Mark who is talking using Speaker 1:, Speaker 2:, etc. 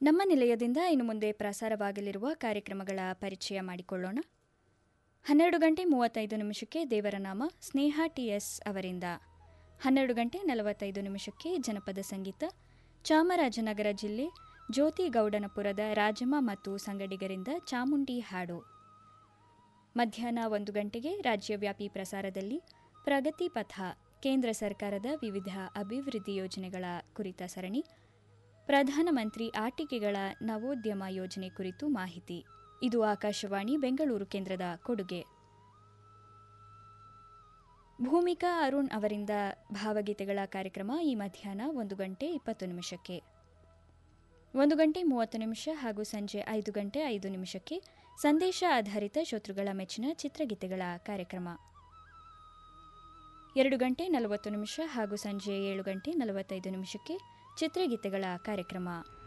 Speaker 1: ನಮ್ಮ ನಿಲಯದಿಂದ ಇನ್ನು ಮುಂದೆ ಪ್ರಸಾರವಾಗಲಿರುವ ಕಾರ್ಯಕ್ರಮಗಳ ಪರಿಚಯ ಮಾಡಿಕೊಳ್ಳೋಣ ಹನ್ನೆರಡು ಗಂಟೆ ಮೂವತ್ತೈದು ನಿಮಿಷಕ್ಕೆ ದೇವರ ನಾಮ ಸ್ನೇಹ ಟಿಎಸ್ ಅವರಿಂದ ಹನ್ನೆರಡು ಗಂಟೆ ನಲವತ್ತೈದು ನಿಮಿಷಕ್ಕೆ ಜನಪದ ಸಂಗೀತ ಚಾಮರಾಜನಗರ ಜಿಲ್ಲೆ ಜ್ಯೋತಿ ಗೌಡನಪುರದ ರಾಜಮ್ಮ ಮತ್ತು ಸಂಗಡಿಗರಿಂದ ಚಾಮುಂಡಿ ಹಾಡು ಮಧ್ಯಾಹ್ನ ಒಂದು ಗಂಟೆಗೆ ರಾಜ್ಯವ್ಯಾಪಿ ಪ್ರಸಾರದಲ್ಲಿ ಪ್ರಗತಿ ಪಥ ಕೇಂದ್ರ ಸರ್ಕಾರದ ವಿವಿಧ ಅಭಿವೃದ್ಧಿ ಯೋಜನೆಗಳ ಕುರಿತ ಸರಣಿ ಪ್ರಧಾನಮಂತ್ರಿ ಆಟಿಕೆಗಳ ನವೋದ್ಯಮ ಯೋಜನೆ ಕುರಿತು ಮಾಹಿತಿ ಇದು ಆಕಾಶವಾಣಿ ಬೆಂಗಳೂರು ಕೇಂದ್ರದ ಕೊಡುಗೆ ಭೂಮಿಕಾ ಅರುಣ್ ಅವರಿಂದ ಭಾವಗೀತೆಗಳ ಕಾರ್ಯಕ್ರಮ ಈ ಮಧ್ಯಾಹ್ನ ಒಂದು ಗಂಟೆ ಇಪ್ಪತ್ತು ನಿಮಿಷಕ್ಕೆ ಒಂದು ಗಂಟೆ ಮೂವತ್ತು ನಿಮಿಷ ಹಾಗೂ ಸಂಜೆ ಐದು ಗಂಟೆ ಐದು ನಿಮಿಷಕ್ಕೆ ಸಂದೇಶ ಆಧಾರಿತ ಶೋತೃಗಳ ಮೆಚ್ಚಿನ ಚಿತ್ರಗೀತೆಗಳ ಕಾರ್ಯಕ್ರಮ ಎರಡು ಗಂಟೆ ನಲವತ್ತು ನಿಮಿಷ ಹಾಗೂ ಸಂಜೆ ಏಳು ಗಂಟೆ ನಲವತ್ತೈದು ನಿಮಿಷಕ್ಕೆ ಚಿತ್ರಗೀತೆಗಳ ಕಾರ್ಯಕ್ರಮ